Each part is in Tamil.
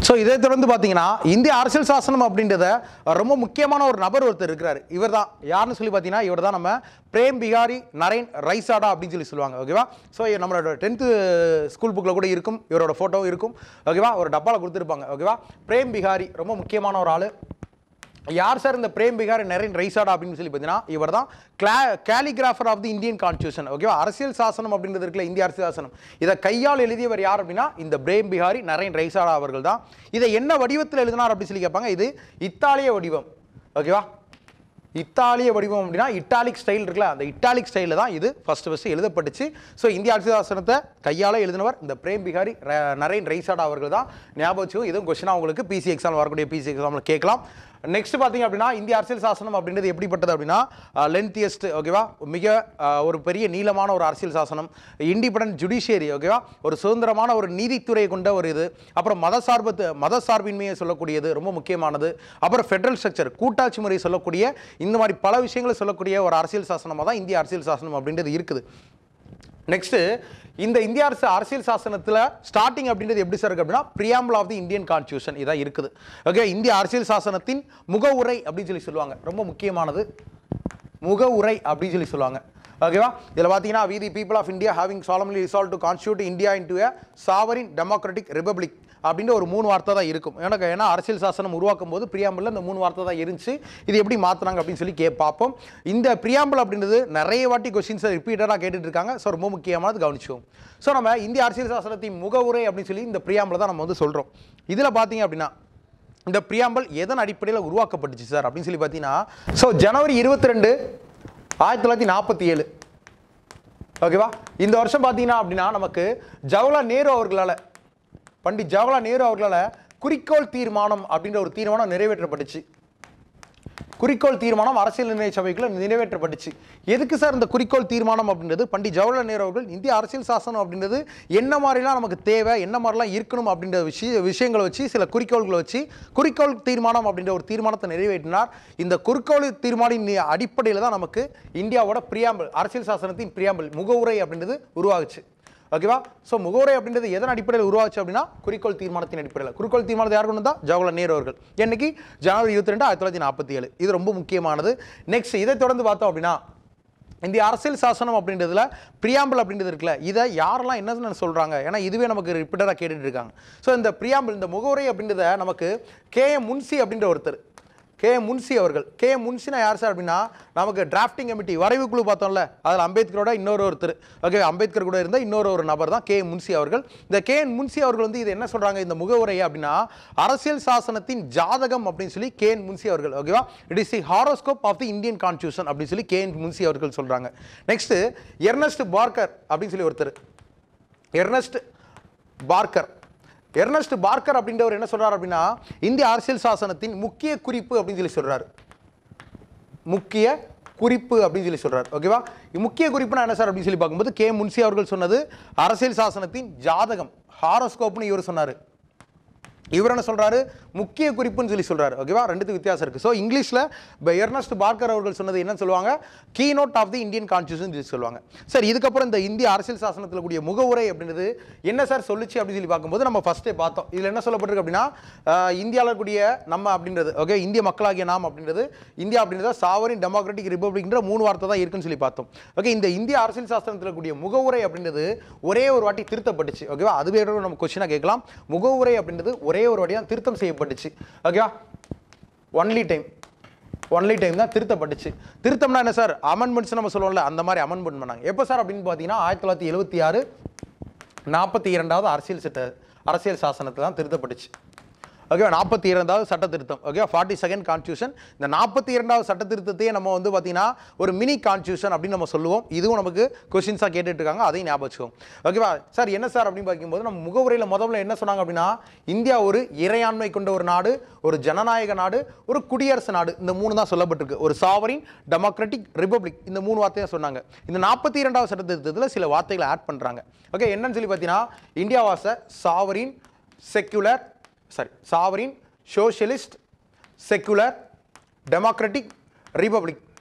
ஸோ இதை தொடர்ந்து பார்த்தீங்கன்னா இந்திய அரசியல் சாசனம் அப்படின்றத ரொம்ப முக்கியமான ஒரு நபர் ஒருத்தர் இருக்கிறார் இவர் தான் யாருன்னு சொல்லி பார்த்தீங்கன்னா இவர் தான் நம்ம பிரேம் பிகாரி நரேன் ரைசாடா அப்படின்னு சொல்லி சொல்லுவாங்க ஓகேவா ஸோ நம்மளோட டென்த்து ஸ்கூல் புக்கில் கூட இருக்கும் இவரோட ஃபோட்டோவும் இருக்கும் ஓகேவா ஒரு டப்பாவில் கொடுத்துருப்பாங்க ஓகேவா பிரேம் பிகாரி ரொம்ப முக்கியமான ஒரு ஆள் யார் சார் இந்த பிரேம் பிகார் நரேன் ரைசாடா அப்படின்னு சொல்லி பார்த்தீங்கன்னா இவர் தான் கிளா calligrapher of the Indian constitution ஓகேவா அரசியல் சாசனம் அப்படின்றது இருக்குல்ல இந்திய அரசியல் சாசனம் இதை கையால் எழுதியவர் யார் அப்படின்னா இந்த பிரேம் பிகாரி நரேன் ரைசாடா அவர்கள் தான் இதை என்ன வடிவத்தில் எழுதினார் அப்படின்னு சொல்லி கேட்பாங்க இது இத்தாலிய வடிவம் ஓகேவா இத்தாலிய வடிவம் அப்படின்னா இட்டாலிக் ஸ்டைல் இருக்குல்ல அந்த இட்டாலிக் ஸ்டைலில் தான் இது ஃபர்ஸ்ட் ஃபர்ஸ்ட் எழுதப்பட்டுச்சு ஸோ இந்திய அரசியல் சாசனத்தை கையால் எழுதினவர் இந்த பிரேம் பிகாரி ர- நரேன் ரைசாடா அவர்கள் தான் ஞாபகம் வச்சுக்கோ இதுவும் கொஸ்டினாக உங்களுக்கு பிசி எக்ஸாம் வரக்கூடிய பிசி எக்ஸாமில் கேட்கலாம் நெக்ஸ்ட் பார்த்தீங்க அப்படின்னா இந்திய அரசியல் சாசனம் அப்படின்றது எப்படிப்பட்டது அப்படின்னா லென்த்தியஸ்ட் ஓகேவா மிக அஹ், ஒரு பெரிய நீளமான ஒரு அரசியல் சாசனம் இண்டிபெண்டன்ட் ஜுடிஷியரி ஓகேவா ஒரு சுதந்திரமான ஒரு நீதித்துறையை கொண்ட ஒரு இது அப்புறம் மத சார்பத்து மத சார்பின்மையை சொல்லக்கூடியது ரொம்ப முக்கியமானது அப்புறம் ஃபெடரல் ஸ்ட்ரக்சர் கூட்டாட்சி முறை சொல்லக்கூடிய இந்த மாதிரி பல விஷயங்களை சொல்லக்கூடிய ஒரு அரசியல் சாசனமாக தான் இந்திய அரசியல் சாசனம் அப்படின்றது இருக்குது நெக்ஸ்ட் இந்த இந்திய அரசு அரசியல் சாசனத்தில் ஸ்டார்டிங் அப்படின்றது எப்படி சார் இருக்கு அப்படின்னா preamble of the Indian constitution இதான் இருக்குது ஓகே இந்திய அரசியல் சாசனத்தின் முகவுரை அப்படின்னு சொல்லி சொல்லுவாங்க ரொம்ப முக்கியமானது முகவுரை அப்படின்னு சொல்லி சொல்லுவாங்க ஓகேவா இதில் பார்த்தீங்கன்னா we the people of India having solemnly resolved to constitute India into a sovereign democratic republic அப்படின்ற ஒரு மூணு வார்த்தை தான் இருக்கும் எனக்கு ஏன்னா அரசியல் சாசனம் உருவாக்கும் போது பிரியாம்பிளில் இந்த மூணு வார்த்தை தான் இருந்துச்சு இது எப்படி மாற்றினாங்க அப்படின்னு சொல்லி கே பார்ப்போம் இந்த பிரியாம்பிள் அப்படின்றது நிறைய வாட்டி கொஸ்டின்ஸை ரிப்பீட்டடாக கேட்டுட்டு இருக்காங்க ஸோ ரொம்ப முக்கியமானது கவனிச்சுவோம் ஸோ நம்ம இந்திய அரசியல் சாசனத்தின் முகவுரை அப்படின்னு சொல்லி இந்த பிரியாம்பிளை தான் நம்ம வந்து சொல்கிறோம் இதில் பார்த்தீங்க அப்படின்னா இந்த பிரியாம்பல் எதன் அடிப்படையில் உருவாக்கப்பட்டுச்சு சார் அப்படின்னு சொல்லி பார்த்தீங்கன்னா ஸோ ஜனவரி இருபத்தி ரெண்டு ஆயிரத்தி தொள்ளாயிரத்தி நாற்பத்தி ஏழு ஓகேவா இந்த வருஷம் பார்த்தீங்கன்னா அப்படின்னா நமக்கு ஜவஹர்லால் நேரு அவர்களால் பண்டிட் ஜவஹர்லால் நேரு அவர்களால் குறிக்கோள் தீர்மானம் அப்படின்ற ஒரு தீர்மானம் நிறைவேற்றப்பட்டுச்சு குறிக்கோள் தீர்மானம் அரசியல் நிர்ணய சபைக்குள்ள நிறைவேற்றப்பட்டுச்சு எதுக்கு சார் இந்த குறிக்கோள் தீர்மானம் அப்படின்றது பண்டிட் ஜவஹர்லால் நேரு அவர்கள் இந்திய அரசியல் சாசனம் அப்படின்றது என்ன மாதிரிலாம் நமக்கு தேவை என்ன மாதிரிலாம் இருக்கணும் அப்படின்ற விஷய விஷயங்களை வச்சு சில குறிக்கோள்களை வச்சு குறிக்கோள் தீர்மானம் அப்படின்ற ஒரு தீர்மானத்தை நிறைவேற்றினார் இந்த குறிக்கோள் தீர்மானின் அடிப்படையில் தான் நமக்கு இந்தியாவோட பிரியாம்பிள் அரசியல் சாசனத்தின் பிரியாம்பிள் முகவுரை அப்படின்றது உருவாகுச்சு ஓகேவா ஸோ முகவுரை அப்படின்றது எதன் அடிப்படையில் உருவாச்சு அப்படின்னா குறிக்கோள் தீர்மானத்தின் அடிப்படையில் குறிக்கோள் தீர்மானத்தை யார் கொண்டு வந்தா ஜவஹர்லால் நேரு அவர்கள் என்னைக்கு ஜனவரி இருபத்தி ரெண்டு ஆயிரத்தி தொள்ளாயிரத்தி நாற்பத்தி ஏழு இது ரொம்ப முக்கியமானது நெக்ஸ்ட் இதை தொடர்ந்து பார்த்தோம் அப்படின்னா இந்திய அரசியல் சாசனம் அப்படின்றதுல பிரியாம்பிள் அப்படின்றது இருக்குல்ல இதை யாரெல்லாம் என்ன சொல்கிறாங்க ஏன்னா இதுவே நமக்கு ரிப்பீட்டடாக கேட்டுட்டு இருக்காங்க ஸோ இந்த பிரியாம்பிள் இந்த முகவுரை அப்படின்றத நமக்கு கே எம் முன்சி அப்படின்ற ஒருத்தர் கே எம் முன்சி அவர்கள் கே எம் முன்சினா யார் சார் அப்படின்னா நமக்கு டிராஃப்டிங் கமிட்டி வரைவு குழு பார்த்தோம்ல அதில் அம்பேத்கரோட இன்னொரு ஒருத்தர் ஓகே அம்பேத்கர் கூட இருந்த இன்னொரு ஒரு நபர் தான் கே எம் முன்சி அவர்கள் இந்த கே என் முன்சி அவர்கள் வந்து இது என்ன சொல்றாங்க இந்த முகவுரை அப்படின்னா அரசியல் சாசனத்தின் ஜாதகம் அப்படின்னு சொல்லி கே என் முன்சி அவர்கள் ஓகேவா it is the horoscope of the Indian constitution அப்படின்னு சொல்லி கே என் முன்சி அவர்கள் சொல்றாங்க நெக்ஸ்ட் எர்னஸ்ட் பார்க்கர் அப்படின்னு சொல்லி ஒருத்தர் எர்னஸ்ட் பார்க்கர் எர்னஸ்ட் பார்க்கர் அப்படின்றவர் என்ன சொல்றாரு அப்படின்னா இந்திய அரசியல் சாசனத்தின் முக்கிய குறிப்பு அப்படின்னு சொல்லி சொல்றாரு முக்கிய குறிப்பு அப்படின்னு சொல்லி சொல்றாரு ஓகேவா முக்கிய குறிப்புனா என்ன சார் அப்படின்னு சொல்லி பார்க்கும்போது கே முன்சி அவர்கள் சொன்னது அரசியல் சாசனத்தின் ஜாதகம் ஹாரோஸ்கோப்னு இவர் சொன்னாரு இவர் என்ன சொல்றாரு முக்கிய குறிப்புன்னு சொல்லி சொல்றாரு ஓகேவா ரெண்டுத்துக்கு வித்தியாசம் இருக்கு ஸோ இங்கிலீஷ்ல எர்னஸ்ட் பார்க்கர் அவர்கள் சொன்னது என்ன சொல்லுவாங்க key note of the Indian constitution சொல்லி சொல்லுவாங்க சார் இதுக்கப்புறம் இந்த இந்திய அரசியல் சாசனத்தில் கூடிய முகவுரை அப்படின்றது என்ன சார் சொல்லுச்சு அப்படின்னு சொல்லி பார்க்கும்போது நம்ம ஃபர்ஸ்டே பார்த்தோம் இதில் என்ன சொல்லப்பட்டிருக்கு அப்படின்னா ஆஹ், இந்தியாவில் இருக்கக்கூடிய நம்ம அப்படின்றது ஓகே இந்திய மக்களாகிய நாம் அப்படின்றது இந்தியா அப்படின்றத சாவரின் டெமோக்ராட்டிக் ரிப்பப்ளிக்ன்ற மூணு வார்த்தை தான் இருக்குன்னு சொல்லி பார்த்தோம் ஓகே இந்த இந்திய அரசியல் சாஸ்திரத்தில் கூடிய முகவுரை அப்படின்றது ஒரே ஒரு வாட்டி திருத்தப்பட்டுச்சு ஓகேவா அதுவே நம்ம கொஸ்டினாக கேட்கலாம் முகவுரை அப்படின்றது ஒரே ஒரு வாட்டி தான் திருத்தம் செய்யப்பட்டுச்சு ஓகேவா ஒன்லி டைம் ஒன்லி டைம் தான் திருத்தப்பட்டுச்சு திருத்தம்னா என்ன சார் அமெண்ட்மெண்ட்ஸ் நம்ம சொல்லுவோம்ல அந்த மாதிரி அமெண்ட்மெண்ட் பண்ணாங்க எப்போ சார் அப்படின்னு பார்த்தீங்கன்னா ஆயிரத்தி தொள்ளாயிரத்தி எழுபத்தி ஆறு நாற்பத்தி இரண்டாவது அரசியல் சட்ட அரசியல் சாசனத்தில் தான் திருத்தப்பட்டுச்சு ஓகேவா நாற்பத்தி இரண்டாவது சட்ட திருத்தம் ஓகே ஃபார்ட்டி செகண்ட் கான்ஸ்டியூஷன் இந்த நாற்பத்தி இரண்டாவது சட்ட திருத்தத்தையே நம்ம வந்து பார்த்தீங்கன்னா ஒரு மினி கான்ஸ்டியூஷன் அப்படின்னு நம்ம சொல்லுவோம் இதுவும் நமக்கு கொஸ்டின்ஸாக கேட்டுட்டு இருக்காங்க அதையும் ஞாபகம் வச்சுக்கோம் ஓகேவா சார் என்ன சார் அப்படின்னு பார்க்கும்போது நம்ம முகவுரையில் முதல்ல என்ன சொன்னாங்க அப்படின்னா இந்தியா ஒரு இறையாண்மை கொண்ட ஒரு நாடு ஒரு ஜனநாயக நாடு ஒரு குடியரசு நாடு இந்த மூணு தான் சொல்லப்பட்டிருக்கு ஒரு சாவரின் டெமோக்ராட்டிக் ரிப்பப்ளிக் இந்த மூணு வார்த்தையை சொன்னாங்க இந்த நாற்பத்தி இரண்டாவது சட்ட திருத்தத்தில் சில வார்த்தைகளை ஆட் பண்ணுறாங்க ஓகே என்னன்னு சொல்லி பார்த்தீங்கன்னா India was a sovereign secular sorry sovereign socialist secular democratic republic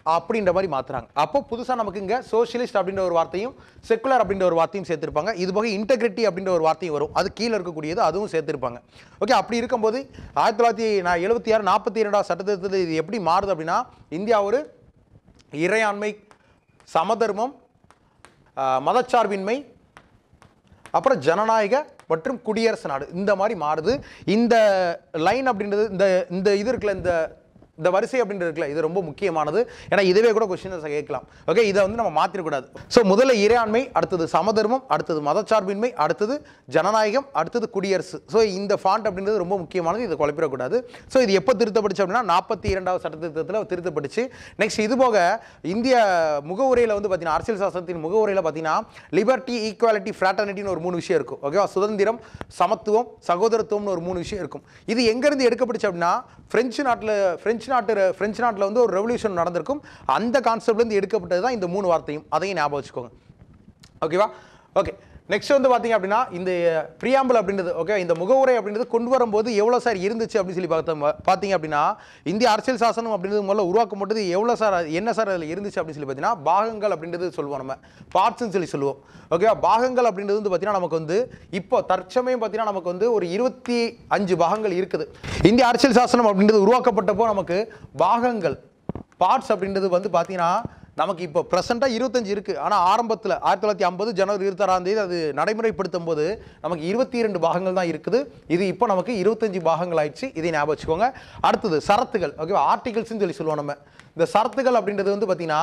அப்படின்ற மாதிரி மாத்துறாங்க அப்போ புதுசாக நமக்கு இங்கே சோஷியலிஸ்ட் அப்படின்ற ஒரு வார்த்தையும் செக்குலர் அப்படின்ற ஒரு வார்த்தையும் சேர்த்திருப்பாங்க இது போக இன்டெகிரிட்டி அப்படின்ற ஒரு வார்த்தையும் வரும் அது கீழே இருக்கக்கூடியது அதுவும் சேர்த்திருப்பாங்க ஓகே அப்படி இருக்கும்போது ஆயிரத்தி தொள்ளாயிரத்தி நான் எழுபத்தி ஆறு நாற்பத்தி இரண்டாவது சட்டத்திட்டத்தில் இது எப்படி மாறுது அப்படின்னா இந்தியா ஒரு இறையாண்மை சமதர்மம் ஆஹ், மதச்சார்பின்மை அப்புறம் ஜனநாயக மற்றும் குடியரசு நாடு இந்த மாதிரி மாறுது இந்த லைன் அப்படின்றது இந்த இந்த இது இருக்குல்ல இந்த இந்த வரிசை அப்படின்றது இருக்குல்ல இது ரொம்ப முக்கியமானது ஏன்னா இதுவே கூட கொஸ்டின் கேட்கலாம் ஓகே இதை வந்து நம்ம மாற்றிடக்கூடாது ஸோ முதல்ல இறையாண்மை அடுத்தது சமதர்மம் அடுத்தது மதச்சார்பின்மை அடுத்தது ஜனநாயகம் அடுத்தது குடியரசு ஸோ இந்த ஃபாண்ட் அப்படின்றது ரொம்ப முக்கியமானது இதை குழப்பிடக்கூடாது ஸோ இது எப்போ திருத்தப்பட்டுச்சு அப்படின்னா நாற்பத்தி இரண்டாவது சட்ட திருத்தத்தில் திருத்தப்பட்டுச்சு நெக்ஸ்ட் இது போக இந்திய முகவுரையில் வந்து பார்த்தீங்கன்னா அரசியல் சாசனத்தின் முகவுரையில் பார்த்தீங்கன்னா லிபர்ட்டி ஈக்குவாலிட்டி ஃப்ராட்டர்னிட்டின்னு ஒரு மூணு விஷயம் இருக்கும் ஓகேவா சுதந்திரம் சமத்துவம் சகோதரத்துவம்னு ஒரு மூணு விஷயம் இருக்கும் இது எங்கேருந்து எடுக்கப்பட்டுச்சு அப்படின்னா பிரெஞ்சு நாட்டில் பிரெஞ்சு நாட்டு பிரெஞ்சு நாட்டில் வந்து ஒரு ரெவல்யூஷன் நடந்திருக்கும் அந்த கான்செப்ட்லேருந்து எடுக்கப்பட்டது தான் இந்த மூணு வார்த்தையும் அதையும் ஞாபகம் வச்சுக்கோங்க ஓகேவா ஓகே நெக்ஸ்ட் வந்து பார்த்தீங்க அப்படின்னா இந்த ப்ரியாம்பிள் அப்படின்றது ஓகே இந்த முகவுரை அப்படின்றது கொண்டு வரும்போது எவ்வளோ சார் இருந்துச்சு அப்படின்னு சொல்லி பார்த்தோம் பார்த்தீங்க அப்படின்னா இந்திய அரசியல் சாசனம் அப்படின்றது முதல்ல உருவாக்கும் போது எவ்வளோ சார் என்ன சார் அதில் இருந்துச்சு அப்படின்னு சொல்லி பார்த்தீங்கன்னா பாகங்கள் அப்படின்றது சொல்லுவோம் நம்ம பார்ட்ஸ்னு சொல்லி சொல்லுவோம் ஓகேவா பாகங்கள் அப்படின்றது வந்து பார்த்தீங்கன்னா நமக்கு வந்து இப்போ தற்சமயம் பார்த்தீங்கன்னா நமக்கு வந்து ஒரு இருபத்தி அஞ்சு பாகங்கள் இருக்குது இந்திய அரசியல் சாசனம் அப்படின்றது உருவாக்கப்பட்டப்போ நமக்கு பாகங்கள் பார்ட்ஸ் அப்படின்றது வந்து பார்த்தீங்கன்னா நமக்கு இப்போ ப்ரெசென்ட்டாக இருபத்தஞ்சு இருக்குது ஆனால் ஆரம்பத்தில் ஆயிரத்தி தொள்ளாயிரத்தி ஐம்பது ஜனவரி இருபத்தாறாம் தேதி அது நடைமுறைப்படுத்தும் போது நமக்கு இருபத்தி இரண்டு பாகங்கள் தான் இருக்குது இது இப்போ நமக்கு இருபத்தஞ்சு பாகங்கள் ஆயிடுச்சு இதை ஞாபகம் வச்சுக்கோங்க அடுத்தது சரத்துகள் ஓகேவா ஆர்டிகல்ஸ்னு சொல்லி சொல்லுவோம் நம்ம இந்த சரத்துகள் அப்படின்றது வந்து பார்த்தீங்கன்னா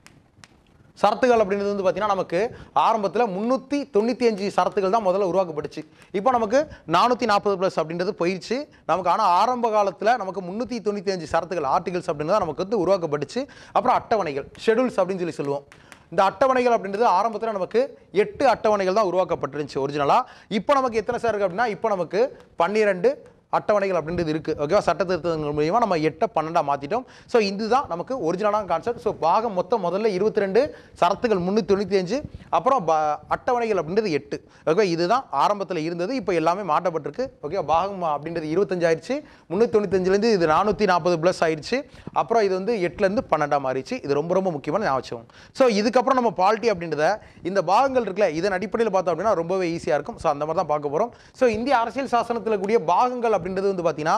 சரத்துகள் அப்படின்றது வந்து பார்த்தீங்கன்னா நமக்கு ஆரம்பத்தில் முந்நூற்றி தொண்ணூற்றி அஞ்சு சரத்துகள் தான் முதல்ல உருவாக்கப்பட்டுச்சு இப்போ நமக்கு நானூற்றி நாற்பது ப்ளஸ் அப்படின்றது போயிடுச்சு நமக்கு ஆனால் ஆரம்ப காலத்தில் நமக்கு முந்நூற்றி தொண்ணூற்றி அஞ்சு சரத்துகள் ஆர்டிகல்ஸ் அப்படின்றது நமக்கு வந்து உருவாக்கப்பட்டுச்சு அப்புறம் அட்டவணைகள் ஷெடியூல்ஸ் அப்படின்னு சொல்லி சொல்லுவோம் இந்த அட்டவணைகள் அப்படின்றது ஆரம்பத்தில் நமக்கு எட்டு அட்டவணைகள் தான் உருவாக்கப்பட்டிருந்துச்சு ஒரிஜினலாக இப்போ நமக்கு எத்தனை சார் இருக்குது அப்படின்னா இப்போ நமக்கு பன்னிரெண்டு அட்டவணைகள் அப்படின்றது இருக்குது ஓகேவா சட்ட திருத்தங்கள் மூலியமாக நம்ம எட்டை பன்னெண்டாக மாற்றிட்டோம் ஸோ இதுதான் நமக்கு ஒரிஜினலான கான்செப்ட் ஸோ பாகம் மொத்தம் முதல்ல இருபத்தி ரெண்டு சரத்துகள் முந்நூற்றி தொண்ணூற்றி அஞ்சு அப்புறம் ப அட்டவணைகள் அப்படின்றது எட்டு ஓகே இதுதான் ஆரம்பத்தில் இருந்தது இப்போ எல்லாமே மாற்றப்பட்டிருக்கு ஓகே பாகம் அப்படின்றது இருபத்தஞ்சு ஆயிடுச்சு முந்நூற்றி தொண்ணூத்தஞ்சுலேருந்து இது நானூற்றி நாற்பது ப்ளஸ் ஆயிடுச்சு அப்புறம் இது வந்து எட்டுலேருந்து பன்னெண்டாக மாறிடுச்சு இது ரொம்ப ரொம்ப முக்கியமான ஞாபகம் ஸோ இதுக்கப்புறம் நம்ம பாலிட்டி அப்படின்றத இந்த பாகங்கள் இருக்குல்ல இதன் அடிப்படையில் பார்த்தோம் அப்படின்னா ரொம்பவே ஈஸியாக இருக்கும் ஸோ அந்த மாதிரி தான் பார்க்க போகிறோம் ஸோ இந்திய அரசியல் சாசனத்தில் கூடிய பாகங்கள் அப்படின்றது வந்து பார்த்தீங்கன்னா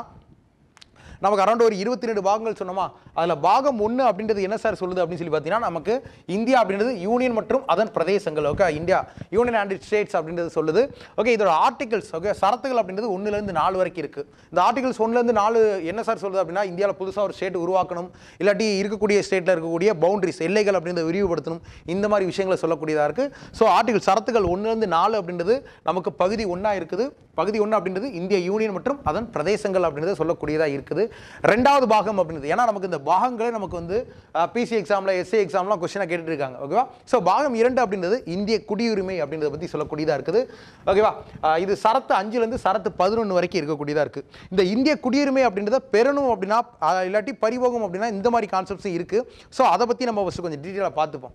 நமக்கு அரௌண்ட் ஒரு இருபத்தி ரெண்டு பாகங்கள் சொன்னோமா அதில் பாகம் ஒன்று அப்படின்றது என்ன சார் சொல்லுது அப்படின்னு சொல்லி பார்த்தீங்கன்னா நமக்கு இந்தியா அப்படின்றது யூனியன் மற்றும் அதன் பிரதேசங்கள் okay India union and states அப்படின்றது சொல்லுது ஓகே இதோட ஆர்டிகல்ஸ் ஓகே சரத்துகள் அப்படின்றது ஒன்றுலேருந்து நாலு வரைக்கும் இருக்குது இந்த ஆர்டிகல்ஸ் ஒன்றுலேருந்து நாலு என்ன சார் சொல்லுது அப்படின்னா இந்தியாவில் புதுசாக ஒரு ஸ்டேட் உருவாக்கணும் இல்லாட்டி இருக்கக்கூடிய ஸ்டேட்டில் இருக்கக்கூடிய பவுண்டரிஸ் எல்லைகள் அப்படின்றத விரிவுபடுத்தணும் இந்த மாதிரி விஷயங்களை சொல்லக்கூடியதாக இருக்குது ஸோ ஆர்டிகல் சரத்துகள் ஒன்றுலேருந்து நாலு அப்படின்றது நமக்கு பகுதி ஒன்றா இருக்குது பகுதி ஒன்று அப்படின்றது இந்திய யூனியன் மற்றும் அதன் பிரதேசங்கள் அப்படின்றது சொல்லக்கூடியதாக இருக்குது ரெண்டாவது பாகம் அப்படின்றது ஏன்னா நமக்கு இந்த பாகங்களே நமக்கு வந்து பிசி எக்ஸாமில் எஸ்ஏ எக்ஸாம்லாம் கொஸ்டினாக கேட்டுட்டு இருக்காங்க ஓகேவா ஸோ பாகம் இரண்டு அப்படின்றது இந்திய குடியுரிமை அப்படின்றத பற்றி சொல்லக்கூடியதாக இருக்குது ஓகேவா அஹ் இது சரத்து அஞ்சுலேருந்து சரத்து பதினொன்று வரைக்கும் இருக்கக்கூடியதாக இருக்குது இந்த இந்திய குடியுரிமை அப்படின்றத பெறணும் அப்படின்னா அஹ் இல்லாட்டி பரிபோகம் அப்படின்னா இந்த மாதிரி கான்செப்ட்ஸும் இருக்குது ஸோ அதை பற்றி நம்ம ஃபஸ்ட்டு கொஞ்சம் டீட்டெயிலாக பார்த்துப்போம்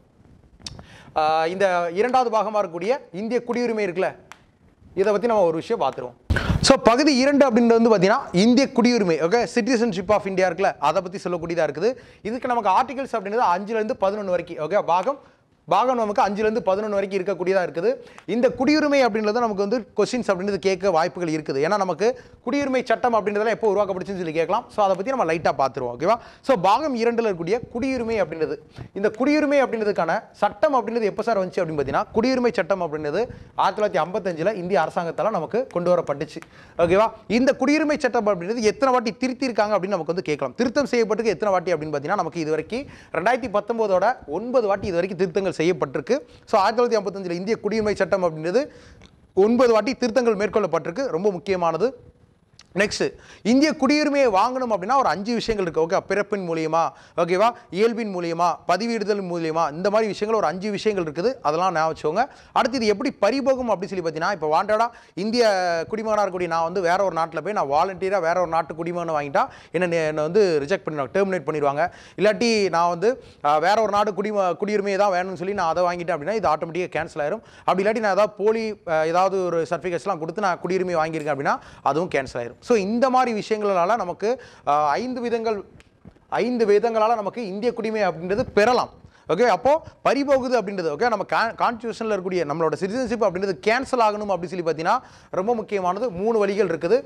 அஹ் இந்த இரண்டாவது பாகமாக இருக்கக்கூடிய இந்திய குடியுரிமை இருக்குல்ல இதை பற்றி நம்ம ஒரு விஷயம் பார்த்துருவோம் ஸோ பகுதி இரண்டு அப்படின்றது வந்து பார்த்தீங்கன்னா இந்திய குடியுரிமை ஓகே சிட்டிசன்ஷிப் ஆஃப் இந்தியா இருக்குல்ல அதை பற்றி சொல்லக்கூடியதாக இருக்குது இதுக்கு நமக்கு ஆர்டிகல்ஸ் அப்படின்றது அஞ்சுலேருந்து பதினொன்று வரைக்கும் ஓகே பாகம் பாகம் நமக்கு அஞ்சுலேருந்து பதினொன்று வரைக்கும் இருக்கக்கூடியதாக இருக்குது இந்த குடியுரிமை அப்படின்றது நமக்கு வந்து கொஸ்டின்ஸ் அப்படின்றது கேட்க வாய்ப்புகள் இருக்குது ஏன்னா நமக்கு குடியுரிமை சட்டம் அப்படின்றதெல்லாம் எப்போ உருவாக்கப்படுச்சுன்னு சொல்லி கேட்கலாம் ஸோ அதை பற்றி நம்ம லைட்டாக பார்த்துருவோம் ஓகேவா ஸோ பாகம் இரண்டில் இருக்கக்கூடிய குடியுரிமை அப்படின்றது இந்த குடியுரிமை அப்படின்றதுக்கான சட்டம் அப்படின்றது எப்போ சார் வந்துச்சு அப்படின்னு பார்த்தீங்கன்னா குடியுரிமை சட்டம் அப்படின்றது ஆயிரத்தி தொள்ளாயிரத்தி ஐம்பத்தஞ்சில் இந்திய அரசாங்கத்தால் நமக்கு கொண்டு வரப்பட்டுச்சு ஓகேவா இந்த குடியுரிமை சட்டம் அப்படின்றது எத்தனை வாட்டி திருத்திருக்காங்க அப்படின்னு நமக்கு வந்து கேட்கலாம் திருத்தம் செய்யப்பட்டு எத்தனை வாட்டி அப்படின்னு பார்த்தீங்கன்னா நமக்கு இது வரைக்கும் ரெண்டாயிரத்தி பத்தொம்போதோட ஒன்பது வாட்டி இது வரைக்கும் திருத்தங்கள் செய்யப்பட்டிருக்கு ஸோ ஆயிரத்தி தொள்ளாயிரத்தி ஐம்பத்தஞ்சில் இந்திய குடியுரிமை சட்டம் அப்படின்றது ஒன்பது வாட்டி திருத்தங்கள் மேற்கொள்ளப்பட்டிருக்கு ரொம்ப முக்கியமானது நெக்ஸ்ட் இந்திய குடியுரிமையை வாங்கணும் அப்படின்னா ஒரு அஞ்சு விஷயங்கள் இருக்குது ஓகே பிறப்பின் மூலியமா ஓகேவா இயல்பின் மூலியமா பதிவிடுதல் மூலியமா இந்த மாதிரி விஷயங்கள் ஒரு அஞ்சு விஷயங்கள் இருக்குது அதெல்லாம் ஞாபகம் வச்சுக்கோங்க அடுத்து இது எப்படி பரிபோகம் அப்படின்னு சொல்லி பார்த்தீங்கன்னா இப்போ வாண்டடா இந்திய குடிமகனாக இருக்கக்கூடிய நான் வந்து வேற ஒரு நாட்டில் போய் நான் வாலண்டியராக வேற ஒரு நாட்டு குடிமகனை வாங்கிட்டா என்ன என்னை வந்து ரிஜெக்ட் பண்ணிடுவாங்க டெர்மினேட் பண்ணிடுவாங்க இல்லாட்டி நான் வந்து அஹ், வேற ஒரு நாடு குடிம குடியுரிமையை தான் வேணும்னு சொல்லி நான் அதை வாங்கிட்டேன் அப்படின்னா இது ஆட்டோமேட்டிக்காக கேன்சல் ஆயிரும் அப்படி இல்லாட்டி நான் ஏதாவது போலி அஹ், ஏதாவது ஒரு சர்டிஃபிகேட்ஸ்லாம் கொடுத்து நான் குடியுரிமை வாங்கியிருக்கேன் அப்படின்னா அதுவும் கேன்சல் ஆயிரும் ஸோ இந்த மாதிரி விஷயங்களால நமக்கு அஹ், ஐந்து விதங்கள் ஐந்து விதங்களால் நமக்கு இந்திய குடிமை அப்படின்றது பெறலாம் ஓகே அப்போ பறிபோகுது அப்படின்றது ஓகே நம்ம கான்ஸ்டியூஷனில் இருக்கக்கூடிய நம்மளோட சிட்டிசன்ஷிப் அப்படின்றது கேன்சல் ஆகணும் அப்படின்னு சொல்லி பார்த்தீங்கன்னா ரொம்ப முக்கியமானது மூணு வழிகள் இருக்குது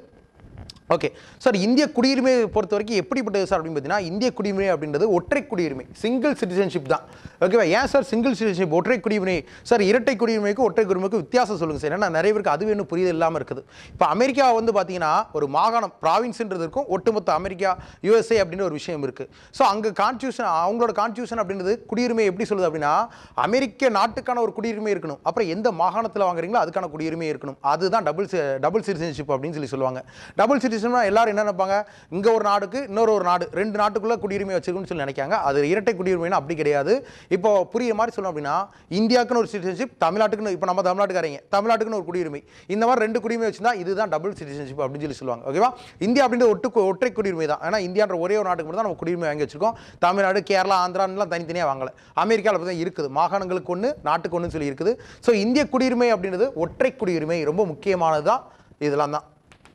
ஓகே சார் இந்திய குடியுரிமையை பொறுத்த வரைக்கும் எப்படிப்பட்டது சார் அப்படின்னு பார்த்தீங்கன்னா இந்திய குடியுரிமை அப்படின்றது ஒற்றை குடியுரிமை சிங்கிள் சிட்டிசன்ஷிப் தான் ஓகேவா ஏன் சார் சிங்கிள் சிட்டிசன்ஷிப் ஒற்றை குடியுரிமை சார் இரட்டை குடியுரிமைக்கும் ஒற்றை குடியுரிமைக்கும் வித்தியாசம் சொல்லுங்கள் சார் ஏன்னா நிறைய பேருக்கு அது வேணும் புரியுது இல்லாமல் இருக்குது இப்போ அமெரிக்கா வந்து பார்த்தீங்கன்னா ஒரு மாகாணம் ப்ராவின்ஸ்ன்றது இருக்கும் ஒட்டுமொத்த அமெரிக்கா யூஎஸ்ஏ அப்படின்னு ஒரு விஷயம் இருக்குது ஸோ அங்கே கான்ஸ்டியூஷன் அவங்களோட கான்ஸ்டியூஷன் அப்படின்றது குடியுரிமை எப்படி சொல்லுது அப்படின்னா அமெரிக்க நாட்டுக்கான ஒரு குடியுரிமை இருக்கணும் அப்புறம் எந்த மாகாணத்தில் வாங்குறீங்களோ அதுக்கான குடியுரிமை இருக்கணும் அதுதான் டபுள் டபுள் சிட்டிசன்ஷிப் அப்படின்னு சொல்லி சொல்லுவாங்க டபுள் சிட்டிசன்ஷிப்னா எல்லாரும் என்ன நினைப்பாங்க இங்கே ஒரு நாடுக்கு இன்னொரு ஒரு நாடு ரெண்டு நாட்டுக்குள்ள குடியுரிமை வச்சிருக்குன்னு சொல்லி நினைக்காங்க அது இரட்டை குடியுரிமைனா அப்படி கிடையாது இப்போ புரியுற மாதிரி சொல்லணும் அப்படின்னா இந்தியாவுக்குன்னு ஒரு சிட்டிசன்ஷிப் தமிழ்நாட்டுக்குன்னு இப்போ நம்ம தமிழ்நாட்டுக்காரங்க தமிழ்நாட்டுக்குன்னு ஒரு குடியுரிமை இந்த மாதிரி ரெண்டு குடியுரிமை வச்சிருந்தா இதுதான் டபுள் சிட்டிசன்ஷிப் அப்படின்னு சொல்லி சொல்லுவாங்க ஓகேவா இந்தியா அப்படின்றது ஒட்டு ஒற்றை குடியுரிமை தான் ஏன்னா இந்தியான்ற ஒரே ஒரு நாட்டுக்கு மட்டும் தான் நம்ம குடியுரிமை வாங்கி வச்சிருக்கோம் தமிழ்நாடு கேரளா ஆந்திரான்லாம் தனித்தனியாக வாங்கல அமெரிக்காவில் அப்படி தான் இருக்குது மாகாணங்களுக்கு ஒன்று நாட்டுக்கு ஒன்று சொல்லி இருக்குது ஸோ இந்திய குடியுரிமை அப்படின்றது ஒற்றை குடியுரிமை ரொம்ப முக்கியமானது தான் இதெல்லாம் தான்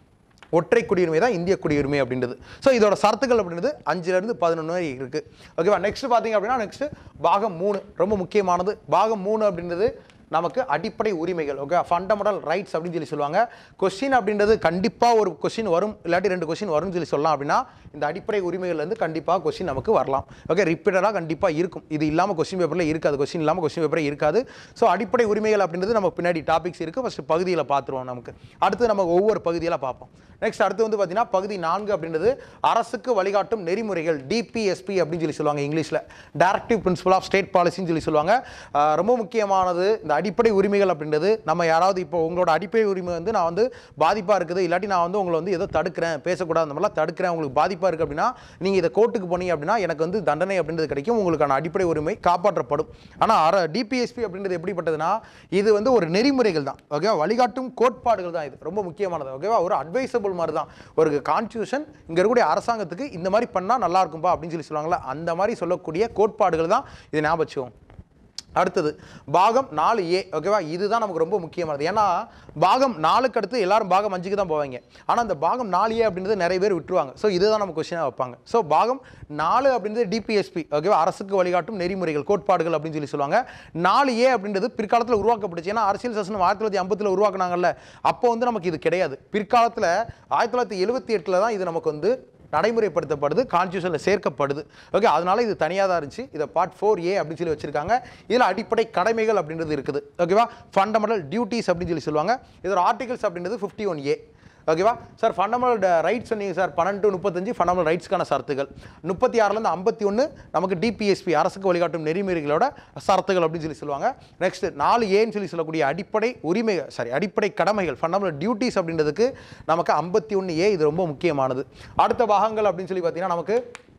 ஒற்றை குடியுரிமை தான் இந்திய குடியுரிமை அப்படின்றது ஸோ இதோட சரத்துக்கள் அப்படின்றது அஞ்சுலேருந்து பதினொன்று வரை இருக்குது ஓகேவா நெக்ஸ்ட் பார்த்தீங்க அப்படின்னா நெக்ஸ்ட் பாகம் மூணு ரொம்ப முக்கியமானது பாகம் மூணு அப்படின்றது நமக்கு அடிப்படை உரிமைகள் ஓகே ஃபண்டமெண்டல் ரைட்ஸ் அப்படின்னு சொல்லி சொல்லுவாங்க கொஸ்டின் அப்படின்றது கண்டிப்பாக ஒரு கொஸ்டின் வரும் இல்லாட்டி ரெண்டு கொஸ்டின் வரும்னு சொல்லி சொல்லலாம் அப்படின்னா இந்த அடிப்படை உரிமைகள்லேருந்து கண்டிப்பாக கொஸ்டின் நமக்கு வரலாம் ஓகே ரிப்பீட்டடாக கண்டிப்பாக இருக்கும் இது இல்லாமல் கொஸ்டின் பேப்பரில் இருக்காது கொஸ்டின் இல்லாமல் கொஸ்டின் பேப்பரே இருக்காது ஸோ அடிப்படை உரிமைகள் அப்படின்றது நம்ம பின்னாடி டாபிக்ஸ் இருக்குது ஃபஸ்ட்டு பகுதியில் பார்த்துருவோம் நமக்கு அடுத்து நம்ம ஒவ்வொரு பகுதியெல்லாம் பார்ப்போம் நெக்ஸ்ட் அடுத்து வந்து பார்த்தீங்கன்னா பகுதி நான்கு அப்படின்றது அரசுக்கு வழிகாட்டும் நெறிமுறைகள் டிபிஎஸ்பி அப்படின்னு சொல்லி சொல்லுவாங்க இங்கிலீஷில் டைரக்டிவ் பிரின்சிபல் ஆஃப் ஸ்டேட் பாலிசின்னு சொல்லி சொல்லுவாங்க ஆஹ் ரொம்ப முக்கியமானது இந்த அடிப்படை உரிமைகள் அப்படின்றது நம்ம யாராவது இப்போ உங்களோட அடிப்படை உரிமை வந்து நான் வந்து பாதிப்பாக இருக்குது இல்லாட்டி நான் வந்து உங்களை வந்து ஏதோ தடுக்கிறேன் பேசக்கூடாது அந்த மாதிரிலாம் தடுக்கிறேன் உங்களுக்கு பாதிப்பாக இருக்குது அப்படின்னா நீங்கள் இதை கோர்ட்டுக்கு போனீங்க அப்படின்னா எனக்கு வந்து தண்டனை அப்படின்றது கிடைக்கும் உங்களுக்கான அடிப்படை உரிமை காப்பாற்றப்படும் ஆனால் அர டிபிஎஸ்பி அப்படின்றது எப்படிப்பட்டதுன்னா இது வந்து ஒரு நெறிமுறைகள் தான் ஓகேவா வழிகாட்டும் கோட்பாடுகள் தான் இது ரொம்ப முக்கியமானது ஓகேவா ஒரு அட்வைசபிள் மாதிரி தான் ஒரு கான்ஸ்டியூஷன் இங்கே இருக்கக்கூடிய அரசாங்கத்துக்கு இந்த மாதிரி பண்ணால் நல்லா இருக்கும்பா அப்படின்னு சொல்லி சொல்லுவாங்கல்ல அந்த மாதிரி சொல்லக்கூடிய கோட்பாடுகள் தான் இது ஞாபகம் வச்சுக்கோங்க. அடுத்தது பாகம் நாலு ஏ ஓகேவா இதுதான் நமக்கு ரொம்ப முக்கியமானது ஏன்னா பாகம் நாலுக்கு அடுத்து எல்லாரும் பாகம் அஞ்சுக்கு தான் போவாங்க ஆனால் அந்த பாகம் நாலு ஏ அப்படின்றது நிறைய பேர் விட்டுருவாங்க ஸோ இதுதான் நம்ம கொஸ்டினாக வைப்பாங்க ஸோ பாகம் நாலு அப்படின்றது டிபிஎஸ்பி ஓகேவா அரசுக்கு வழிகாட்டும் நெறிமுறைகள் கோட்பாடுகள் அப்படின்னு சொல்லி சொல்லுவாங்க நாலு ஏ அப்படின்றது பிற்காலத்தில் உருவாக்கப்பட்டுச்சு ஏன்னா அரசியல் சாசனம் ஆயிரத்தி தொள்ளாயிரத்தி ஐம்பத்தில் உருவாக்குனாங்கல்ல அப்போ வந்து நமக்கு இது கிடையாது பிற்காலத்தில் ஆயிரத்தி தொள்ளாயிரத்தி எழுபத்தி எட்டில் தான் இது நமக்கு வந்து நடைமுறைப்படுத்தப்படுது கான்ஸ்டியூஷனில் சேர்க்கப்படுது ஓகே அதனால இது தனியாக தான் இருந்துச்சு இதை பார்ட் ஃபோர் ஏ அப்படின்னு சொல்லி வச்சிருக்காங்க இதில் அடிப்படை கடமைகள் அப்படின்றது இருக்குது ஓகேவா ஃபண்டமெண்டல் டியூட்டிஸ் அப்படின்னு சொல்லி சொல்லுவாங்க இதோட ஆர்டிகல்ஸ் அப்படின்றது ஃபிஃப்டி ஒன் ஏ ஓகேவா சார் ஃபண்டமெண்டல் ரைட்ஸ் சொன்னீங்க சார் பன்னெண்டு முப்பத்தஞ்சு ஃபண்டமெண்டல் ரைட்ஸ்க்கான சரத்துகள் முப்பத்தி ஆறுலேருந்து ஐம்பத்தி ஒன்று நமக்கு டிபிஎஸ்பி அரசுக்கு வழிகாட்டும் நெறிமுறைகளோட சரத்துகள் அப்படின்னு சொல்லி சொல்லுவாங்க நெக்ஸ்ட் நாலு ஏன்னு சொல்லி சொல்லக்கூடிய அடிப்படை உரிமை சாரி அடிப்படை கடமைகள் ஃபண்டமெண்டல் டியூட்டிஸ் அப்படின்றதுக்கு நமக்கு ஐம்பத்தி ஒன்று ஏ இது ரொம்ப முக்கியமானது அடுத்த பாகங்கள் அப்படின்னு சொல்லி பார்த்தீங்கன்னா நமக்கு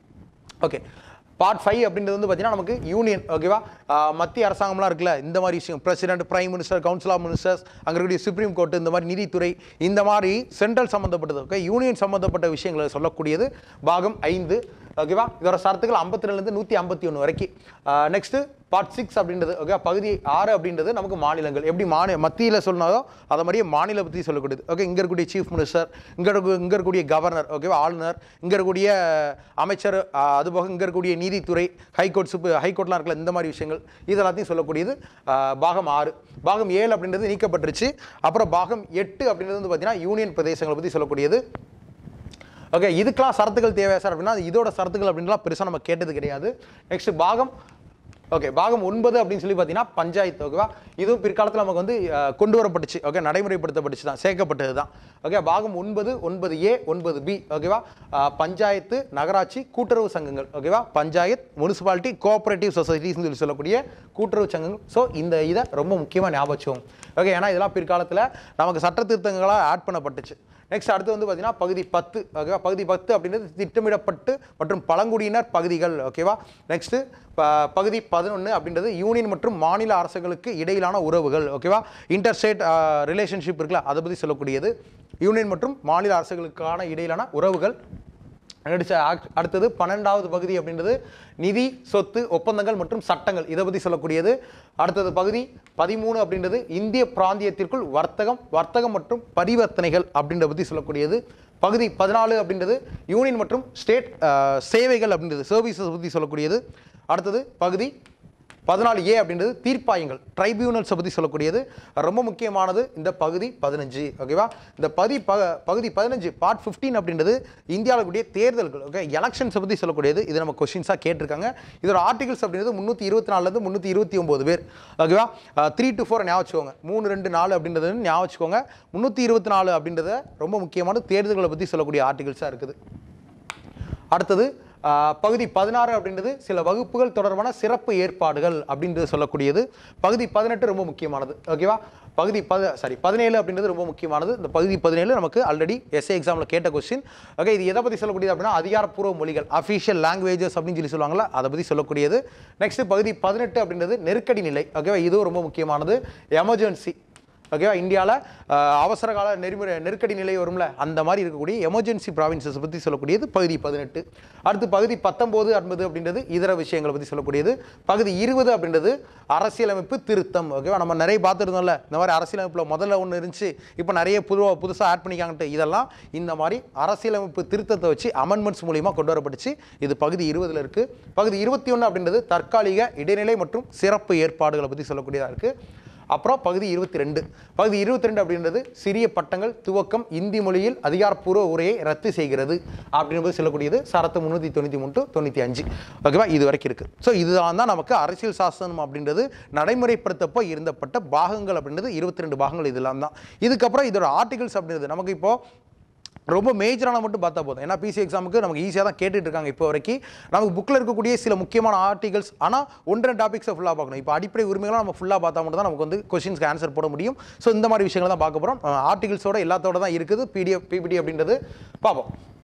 ஓகே பார்ட் ஃபைவ் அப்படின்றது வந்து பார்த்தீங்கன்னா நமக்கு யூனியன் ஓகேவா ஆஹ் மத்திய அரசாங்கம்லாம் இருக்குல்ல இந்த மாதிரி விஷயம் president prime minister council of ministers அங்கே இருக்கக்கூடிய சுப்ரீம் கோர்ட் இந்த மாதிரி நீதித்துறை இந்த மாதிரி சென்ட்ரல் சம்மந்தப்பட்டது ஓகே யூனியன் சம்மந்தப்பட்ட விஷயங்களை சொல்லக்கூடியது பாகம் ஐந்து ஓகேவா இதோட சரத்துக்கள் ஐம்பத்தி ரெண்டுலேருந்து நூற்றி ஐம்பத்தி ஒன்று வரைக்கும் நெக்ஸ்ட்டு பார்ட் சிக்ஸ் அப்படின்றது ஓகே பகுதி ஆறு அப்படின்றது நமக்கு மாநிலங்கள் எப்படி மாநில மத்தியில் சொன்னாலோ அதை மாதிரியே மாநில பற்றி சொல்லக்கூடியது ஓகே இங்கே இருக்கக்கூடிய சீஃப் மினிஸ்டர் இங்கே இருக்க இங்கே இருக்கக்கூடிய கவர்னர் ஓகேவா ஆளுநர் இங்கே இருக்கக்கூடிய அமைச்சர் ஆஹ் அதுபோக இங்கே இருக்கக்கூடிய நீதித்துறை ஹைகோர்ட் சுப்பு ஹைகோர்ட்லாம் இருக்கல இந்த மாதிரி விஷயங்கள் இது எல்லாத்தையும் சொல்லக்கூடியது ஆஹ் பாகம் ஆறு பாகம் ஏழு அப்படின்றது நீக்கப்பட்டுருச்சு அப்புறம் பாகம் எட்டு அப்படின்றது வந்து பார்த்தீங்கன்னா யூனியன் பிரதேசங்களை பற்றி சொல்லக்கூடியது ஓகே இதுக்கெல்லாம் சரத்துகள் தேவை சார் அப்படின்னா அது இதோட சரத்துகள் அப்படின்லாம் பெருசாக நம்ம கேட்டது கிடையாது நெக்ஸ்ட் பாகம் ஓகே பாகம் ஒன்பது அப்படின்னு சொல்லி பார்த்தீங்கன்னா பஞ்சாயத்து ஓகேவா இதுவும் பிற்காலத்தில் நமக்கு வந்து அஹ், கொண்டு வரப்பட்டுச்சு ஓகே நடைமுறைப்படுத்தப்பட்டுச்சு தான் சேர்க்கப்பட்டது தான் ஓகே பாகம் ஒன்பது ஒன்பது ஏ ஒன்பது பி ஓகேவா அஹ், பஞ்சாயத்து நகராட்சி கூட்டுறவு சங்கங்கள் ஓகேவா பஞ்சாயத் முனிசிபாலிட்டி கோஆபரேட்டிவ் சொசைட்டிஸ்னு சொல்லி சொல்லக்கூடிய கூட்டுறவு சங்கங்கள் ஸோ இந்த இதை ரொம்ப முக்கியமாக ஞாபகம் வச்சுக்கோங்க. ஓகே ஏன்னா இதெல்லாம் பிற்காலத்தில் நமக்கு சட்ட திருத்தங்களாக ஆட் பண்ணப்பட்டுச்சு நெக்ஸ்ட் அடுத்து வந்து பார்த்தீங்கன்னா பகுதி பத்து ஓகேவா பகுதி பத்து அப்படின்றது திட்டமிடப்பட்டு மற்றும் பழங்குடியினர் பகுதிகள் ஓகேவா நெக்ஸ்ட்டு பகுதி பதினொன்று அப்படின்றது யூனியன் மற்றும் மாநில அரசுகளுக்கு இடையிலான உறவுகள் ஓகேவா இன்டர்ஸ்டேட் ரிலேஷன்ஷிப் இருக்குல்ல அதை பற்றி சொல்லக்கூடியது யூனியன் மற்றும் மாநில அரசுகளுக்கான இடையிலான உறவுகள் நடிச்ச ஆக்ட்- அடுத்தது பன்னெண்டாவது பகுதி அப்படின்றது நிதி சொத்து ஒப்பந்தங்கள் மற்றும் சட்டங்கள் இதை பற்றி சொல்லக்கூடியது அடுத்தது பகுதி பதிமூணு அப்படின்றது இந்திய பிராந்தியத்திற்குள் வர்த்தகம் வர்த்தகம் மற்றும் பரிவர்த்தனைகள் அப்படின்றத பற்றி சொல்லக்கூடியது பகுதி பதினாலு அப்படின்றது யூனியன் மற்றும் ஸ்டேட் சேவைகள் அப்படின்றது சர்வீசஸ் பற்றி சொல்லக்கூடியது அடுத்தது பகுதி பதினாலு ஏ அப்படின்றது தீர்ப்பாயங்கள் ட்ரைபியூனல்ஸை பற்றி சொல்லக்கூடியது ரொம்ப முக்கியமானது இந்த பகுதி பதினஞ்சு ஓகேவா இந்த பதி ப பகுதி பதினஞ்சு பார்ட் 15 அப்படின்றது இந்தியாவில் கூடிய தேர்தல்கள் ஓகே எலெக்ஷன்ஸை பற்றி சொல்லக்கூடியது இது நம்ம கொஸ்டின்ஸாக கேட்டிருக்காங்க இதோட ஆர்டிகல்ஸ் அப்படின்றது முந்நூற்றி இருபத்தி நாலுலேருந்து முந்நூற்றி இருபத்தி ஒம்பது பேர் ஓகேவா த்ரீ டு ஃபோர் ஞாபகம் வச்சுக்கோங்க மூணு ரெண்டு நாலு அப்படின்றது ஞாபகம் வச்சுக்கோங்க முந்நூற்றி இருபத்தி நாலு அப்படின்றத ரொம்ப முக்கியமான தேர்தல்களை பற்றி சொல்லக்கூடிய ஆர்டிகல்ஸாக இருக்குது அடுத்தது ஆஹ், பகுதி பதினாறு அப்படின்றது சில வகுப்புகள் தொடர்பான சிறப்பு ஏற்பாடுகள் அப்படின்றது சொல்லக்கூடியது பகுதி பதினெட்டு ரொம்ப முக்கியமானது ஓகேவா பகுதி பத சாரி பதினேழு அப்படின்றது ரொம்ப முக்கியமானது இந்த பகுதி பதினேழு நமக்கு ஆல்ரெடி எஸ்ஏ எக்ஸாமில் கேட்ட கொஸ்டின் ஓகே இது எதை பற்றி சொல்லக்கூடியது அப்படின்னா அதிகாரப்பூர்வ மொழிகள் அஃபிஷியல் லாங்குவேஜஸ் அப்படின்னு சொல்லி சொல்லுவாங்கல்ல அதை பற்றி சொல்லக்கூடியது நெக்ஸ்ட் பகுதி பதினெட்டு அப்படின்றது நெருக்கடி நிலை ஓகேவா இதுவும் ரொம்ப முக்கியமானது எமர்ஜென்சி ஓகேவா இந்தியாவில் அவசர கால நெறிமுறை நெருக்கடி நிலை வரும்ல அந்த மாதிரி இருக்கக்கூடிய எமர்ஜென்சி ப்ராவின்சஸ் பற்றி சொல்லக்கூடியது பகுதி பதினெட்டு அடுத்து பகுதி பத்தொம்போது என்பது அப்படின்றது இதர விஷயங்களை பற்றி சொல்லக்கூடியது பகுதி இருபது அப்படின்றது அரசியலமைப்பு திருத்தம் ஓகேவா நம்ம நிறைய பார்த்துருந்தோம்ல இந்த மாதிரி அரசியலமைப்பில் முதல்ல ஒன்று இருந்துச்சு இப்போ நிறைய புது புதுசாக ஆட் பண்ணிக்காங்கட்டு இதெல்லாம் இந்த மாதிரி அரசியலமைப்பு திருத்தத்தை வச்சு அமெண்ட்மெண்ட்ஸ் மூலியமா கொண்டு வரப்பட்டுச்சு இது பகுதி இருபதுல இருக்குது பகுதி இருபத்தி ஒன்று அப்படின்றது தற்காலிக இடைநிலை மற்றும் சிறப்பு ஏற்பாடுகளை பற்றி சொல்லக்கூடியதாக இருக்குது அப்புறம் பகுதி இருபத்தி ரெண்டு பகுதி இருபத்தி ரெண்டு அப்படின்றது சிறிய பட்டங்கள் துவக்கம் இந்தி மொழியில் அதிகாரப்பூர்வ உரையை ரத்து செய்கிறது அப்படின்றது சொல்லக்கூடியது சரத்து முந்நூற்றி தொண்ணூற்றி மூணு to தொண்ணூற்றி அஞ்சு ஓகேவா இது வரைக்கும் இருக்குது ஸோ இதுதான் தான் நமக்கு அரசியல் சாசனம் அப்படின்றது நடைமுறைப்படுத்தப்போ இருந்தப்பட்ட பாகங்கள் அப்படின்றது இருபத்தி ரெண்டு பாகங்கள் இதெல்லாம் தான் இதுக்கப்புறம் இதோட ஆர்டிகல்ஸ் அப்படின்றது நமக்கு இப்போது ரொம்ப மேஜரான மட்டும் பார்த்தா போதும் ஏன்னா பிசி எக்ஸாமுக்கு நமக்கு ஈஸியாக தான் கேட்டுட்டு இருக்காங்க இப்போ வரைக்கும் நமக்கு புக்கில் இருக்கக்கூடிய சில முக்கியமான ஆர்டிகல்ஸ் ஆனால் ஒன்றரை டாபிக்ஸை ஃபுல்லாக பார்க்கணும் இப்போ அடிப்படை உரிமைகளை நம்ம ஃபுல்லாக பார்த்தா மட்டும் தான் நமக்கு வந்து கொஸ்டின்ஸ்க்கு ஆன்சர் போட முடியும் ஸோ இந்த மாதிரி விஷயங்களை தான் பார்க்க போகிறோம் ஆர்டிகல்ஸோட எல்லாத்தோட தான் இருக்குது பிடிஎஃப் பிபிடி அப்படின்றது பார்ப்போம்